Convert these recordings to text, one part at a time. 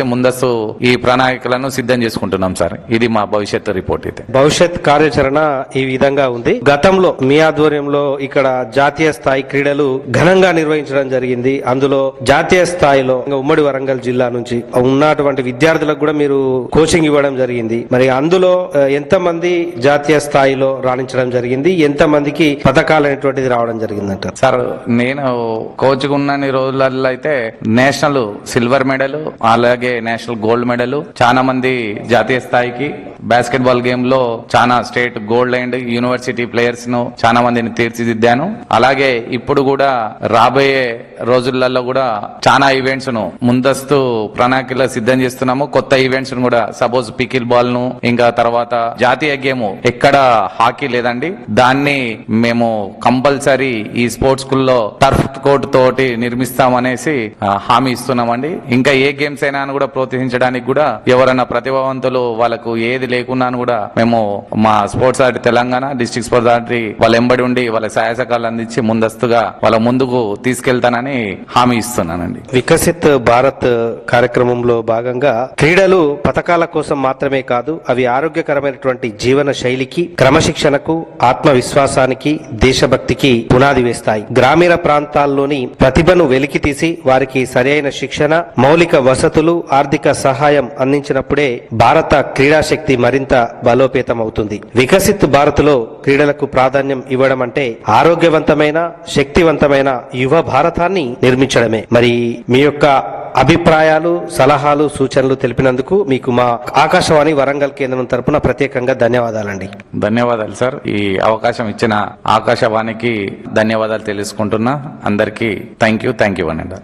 ముందస్తు ఈ ప్రణాళికలను సిద్ధం చేసుకుంటున్నాం సార్ ఇది మా భవిష్యత్తు రిపోర్ట్ అయితే భవిష్యత్ కార్యాచరణ ఈ విధంగా ఉంది గతంలో మీ ఆధ్వర్యంలో ఇక్కడ జాతీయ స్థాయి క్రీడలు ఘనంగా నిర్వహించడం జరిగింది అందులో జాతీయ స్థాయిలో ఇంకా ఉమ్మడి వరంగల్ జిల్లా నుంచి ఉన్నటువంటి విద్యార్థులకు కూడా మీరు కోచింగ్ ఇవ్వడం జరిగింది మరి అందులో ఆ, ఎంతమంది జాతీయ స్థాయిలో రాణించడం జరిగింది ఎంతమందికి పథకాలు అనేటువంటిది రావడం జరిగిందంటారు సార్ నేను కోచ్ ఉన్నన్ని రోజులలో అయితే నేషనల్ సిల్వర్ మెడల్ అలాగే నేషనల్ గోల్డ్ మెడల్ చాలా మంది జాతీయ స్థాయికి బాస్కెట్ బాల్ గేమ్ లో చాలా state gold and university players ను చాలా మందిని తీర్చిదిద్దాను అలాగే ఇప్పుడు కూడా రాబోయే రోజులలో కూడా చాలా ఈవెంట్స్ ను ముందస్తు ప్రణాళికలో సిద్ధం చేస్తున్నాము కొత్త ఈవెంట్స్ ను కూడా సపోజ్ పికిల్ బాల్ ను ఇంకా తర్వాత జాతీయ గేమ్ ఎక్కడ హాకీ లేదండి దాన్ని మేము కంపల్సరీ ఈ స్పోర్ట్స్ స్కూల్లో టర్ఫ్ కోర్ట్ తోటి నిర్మిస్తామనేసి ఆ, హామీ ఇస్తున్నామండి ఇంకా ఏ గేమ్స్ అయినా కూడా ప్రోత్సహించడానికి కూడా ఎవరైనా ప్రతిభావంతులు వాళ్ళకు ఏది లేకున్నా కూడా మేము మా sports authority Telangana district sports authority వాళ్ళ ఎంబడి ఉండి వాళ్ళ సహాయ సహకారాలు అందించి ముందస్తుగా వాళ్ళ ముందుకు తీసుకెళ్తానని హామీ ఇస్తున్నానండి వికసిత్ భారత్ కార్యక్రమంలో భాగంగా క్రీడలు పథకాల కోసం మాత్రమే కాదు అవి ఆరోగ్యకరమైనటువంటి జీవన శైలికి క్రమశిక్షణకు ఆత్మవిశ్వాసానికి దేశభక్తికి పునాది వేస్తాయి గ్రామీణ ప్రాంతాల్లోని ప్రతిభను వెలికి తీసి వారికి సరైన శిక్షణ మౌలిక వసతులు ఆర్థిక సహాయం అందించినప్పుడే భారత క్రీడా శక్తి మరింత బలోపేతం అవుతుంది వికసిత్ భారత్ లో క్రీడలకు ప్రాధాన్యం ఇవ్వడం అంటే ఆరోగ్యవంతమైన శక్తివంతమైన యువ భారతాన్ని నిర్మించడమే మరి మీ యొక్క అభిప్రాయాలు సలహాలు సూచనలు తెలిపినందుకు మీకు మా ఆకాశవాణి వరంగల్ కేంద్రం తరపున ప్రత్యేకంగా ధన్యవాదాలండి ధన్యవాదాలు సార్ ఈ అవకాశం ఇచ్చిన ఆకాశవాణికి ధన్యవాదాలు తెలుసుకుంటున్నా అందరికీ థ్యాంక్ యూ థ్యాంక్ యూ అనండి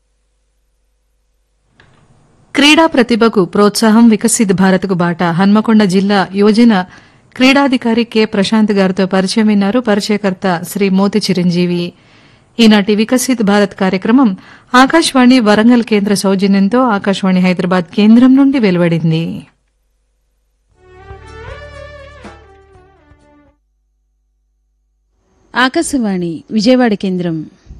క్రీడా ప్రతిభకు ప్రోత్సాహం వికసిత్ భారత్కు బాట హన్మకొండ జిల్లా యువజన క్రీడాధికారి కె ప్రశాంత్ గారితో పరిచయం విన్నారు పరిచయకర్త శ్రీ మోతి చిరంజీవి ఈనాటి వికసిత్ భారత్ కార్యక్రమం ఆకాశవాణి వరంగల్ కేంద్ర సౌజన్యంతో ఆకాశవాణి హైదరాబాద్ కేంద్రం నుండి వెలువడింది ఆకాశవాణి విజయవాడ కేంద్రం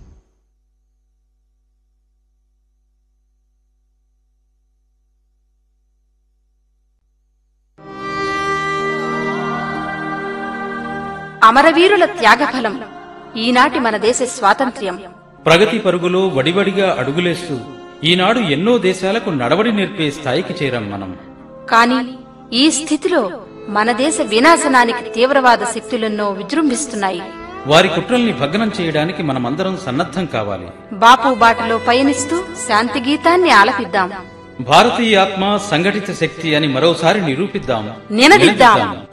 అమరవీరుల త్యాగఫలం ఈనాటి మన దేశ స్వాతంత్ర్యం ప్రగతి పరుగులో వడివడిగా అడుగులేస్తూ ఈనాడు ఎన్నో దేశాలకు నడవడి నేర్పే స్థాయికి చేరాం మనం కాని ఈ స్థితిలో మన దేశ వినాశనానికి తీవ్రవాద శక్తులెన్నో విజృంభిస్తున్నాయి వారి కుట్రల్ని భగ్నం చేయడానికి మనమందరం సన్నద్ధం కావాలి బాపు బాటలో పయనిస్తూ శాంతి గీతాన్ని ఆలపిద్దాం భారతీయ ఆత్మ సంఘటిత శక్తి అని మరోసారి నిరూపిద్దాం నినదిద్దాం